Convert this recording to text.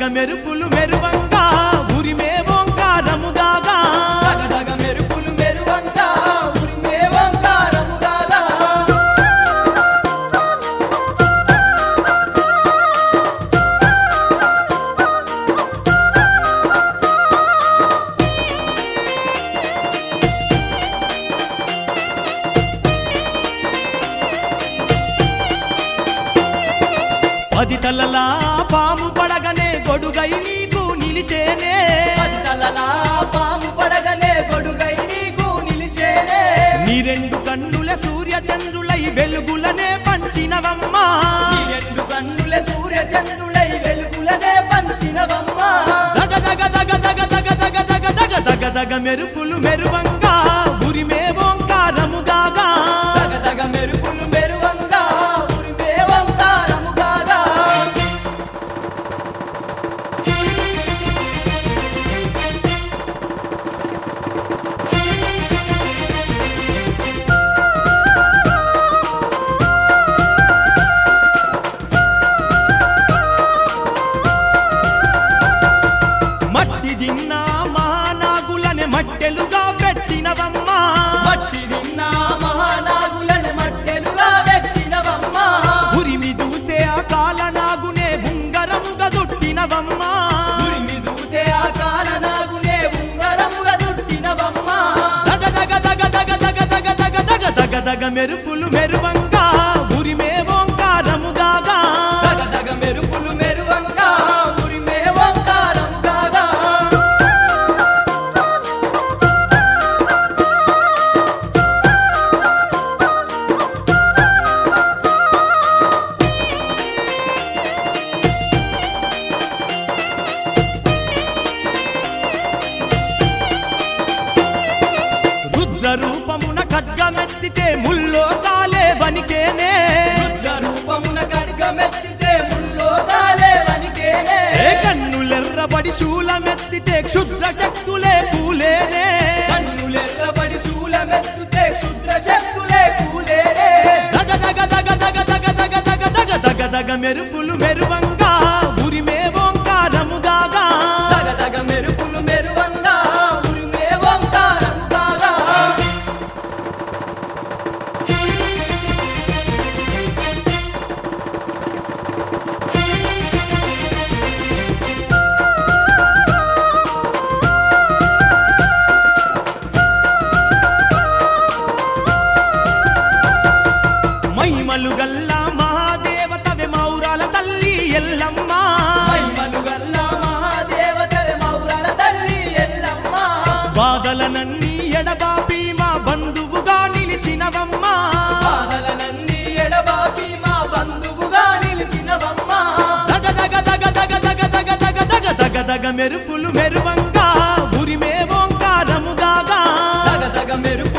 మెరుపులు మెరువంగా ఉరిమే ఓంకారముగాగా దగదగ మెరుపులు మెరువంగా ఉరిమే ఓంకారముగాగా పది తలలా పాము పడగనే గొడుగై నీకు నిలిచేనే పది తలలా పాము పడగనే గొడుగై నీకు నిలిచేనే నీ రెండు కన్నుల సూర్య చంద్రులై వెలుగులనే పంచినవమ్మా ఈ రెండు కన్నుల సూర్య చంద్రుడై వెలుగులనే పంచినవమ్మా దగ దగ దగ దగ దగ దగ దగ దగ దగ దగ మెరుపులు మెరువంగా ఉరిమే ఓంకారముగాగా దగదగ మెరుపులు మెరువంగా ఉరిమే ఓంకారముగాగా మట్టి దిన్న మహానాగులనే మట్టెలుగా పెట్టినవమ్మా మట్టి తిన్నా మహానాగులను మట్టెలుగా పెట్టినవమ్మా ఉరిమి దూసే ఆ కాలనాగునే ఉంగరముగా చుట్టినవమ్మా ఉరిమి చూసే ఆ కాలనాగునే ఉంగరముగా చుట్టినవమ్మా దగ దగ దగ దగ దగ దగ దగ దగ దగ దగ మెరుపులు మెరువంగా ఉరిమే ఓంకారముగాగా దగదగ మెరుపులు మెరువంగా ఉరిమే ఓంకారముగాగా రుద్ర రూపమున ఖడ్గమెత్తితే ముల్లో కాలే వనికేనే రుద్ర రూపమున ఖడ్గమెత్తితే ముల్లోకాలే వనికేనే ఏ కన్నులెర్రబడి శూలమెత్తితే క్షుద్ర శక్తులే కూలేనే కన్నులెర్రబడి శూలమెత్తుతే క్షుద్ర శక్తులే కూలేనే దగ దగ దగ దగ దగ దగ దగ దగ దగ దగ మెరుపులు మెరువంగా ఉరిమే ఓంకారముగాగా దగదగ మెరుపులు మెరువంగా ఉరిమే ఓంకారముగాగా మహిమలు గల్లా మహాదేవతవే మౌరాల తల్లి ఎల్లమ్మ మహిమలు గల్ల మహాదేవతవే మౌరాల తల్లి ఎల్లమ్మ బాధలనన్నీ ఎడబాపి మా బంధువుగా నిలిచినవమ్మా బాధలనన్నీ ఎడబాపి మా బంధువుగా నిలిచినవమ్మ దగ దగ దగ దగ దగ దగ దగ దగ దగ దగ మెరుపులు మెరువంగా ఉరిమే ఓంకారముగాగా దగదగ మెరుపులు